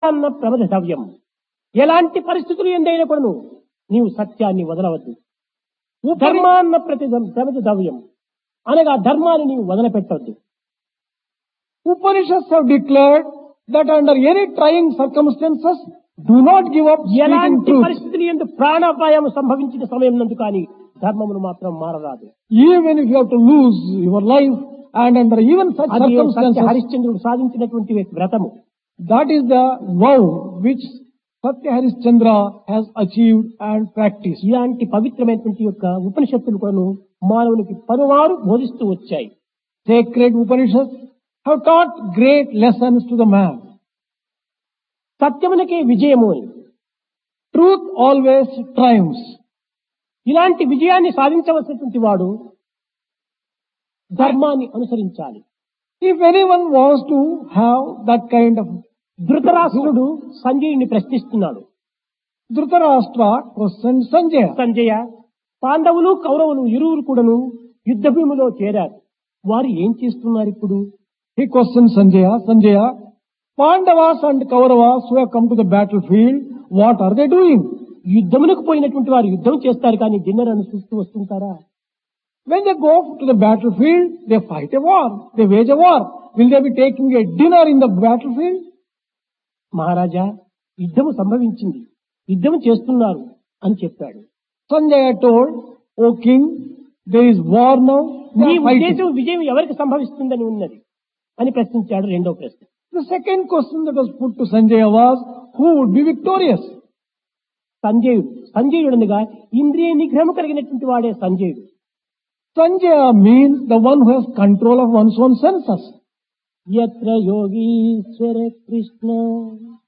అన్న ప్రమదవ్యం ఎలాంటి పరిస్థితులు ఎందైనా కూడాను నీవు సత్యాన్ని వదలవద్దు ధర్మాన్న ప్రతి ప్రమదవ్యం అనగా ధర్మాన్ని నీవు వదిలిపెట్టవద్దు Upanishads have declared that under any trying circumstances, do not give up speaking ఎలాంటి truth. పరిస్థితులు ఎందు ప్రాణాపాయం సంభవించిన సమయం నందు కానీ ధర్మమును మాత్రం మారరాదు Even if you have to lose your life and under even such అది సత్య circumstances, హరిశ్చంద్రుడు సాధించినటువంటి వ్రతము that is the vow which Satya Harishchandra has achieved and practiced. ఇలాంటి పవిత్రమైనటువంటి యొక్క ఉపనిషత్తులు కూడాను మానవునికి పలువారు బోధిస్తూ వచ్చాయి Sacred Upanishads have taught great lessons to the man. సత్యమునకే విజయము అని Truth always triumphs. ఇలాంటి విజయాన్ని సాధించవలసినటువంటి వాడు ధర్మాన్ని అనుసరించాలి If anyone wants to have that kind of ధృతరాష్ట్రుడు సంజయుని ప్రశ్నిస్తున్నాడు Dhritarashtra questioned Sanjaya. సంజయ పాండవులు కౌరవులు ఇరువురు కూడాను యుద్ధ భూమిలో చేరారు వారు ఏం చేస్తున్నారు ఇప్పుడు He questioned Sanjaya, Sanjaya, Pandavas and Kauravas who have come to the battlefield, what are they doing? యుద్ధమునకు పోయినటువంటి వారు యుద్ధం చేస్తారు కానీ డిన్నర్ అని చూస్తూ వస్తుంటారా When they go to the battlefield, they fight a war, they wage a war. Will they be taking a dinner in the battlefield? మహారాజా యుద్ధము సంభవించింది యుద్ధం చేస్తున్నారు అని చెప్పాడు Sanjaya told, O king, there is war now, they నీ are fighting. ఉద్దేశం విజయం ఎవరికి సంభవిస్తుందని ఉన్నది అని ప్రశ్నించాడు రెండో ప్రశ్న The second question that was put to Sanjaya was, who would be victorious? సంజయుడు సంజయుడు అనగా ఇంద్రియ నిగ్రహము కలిగినటువంటి వాడే సంజయుడు Sanjaya means the one who has control of one's own senses. ఎత్ర యోగీశ్వర కృష్ణ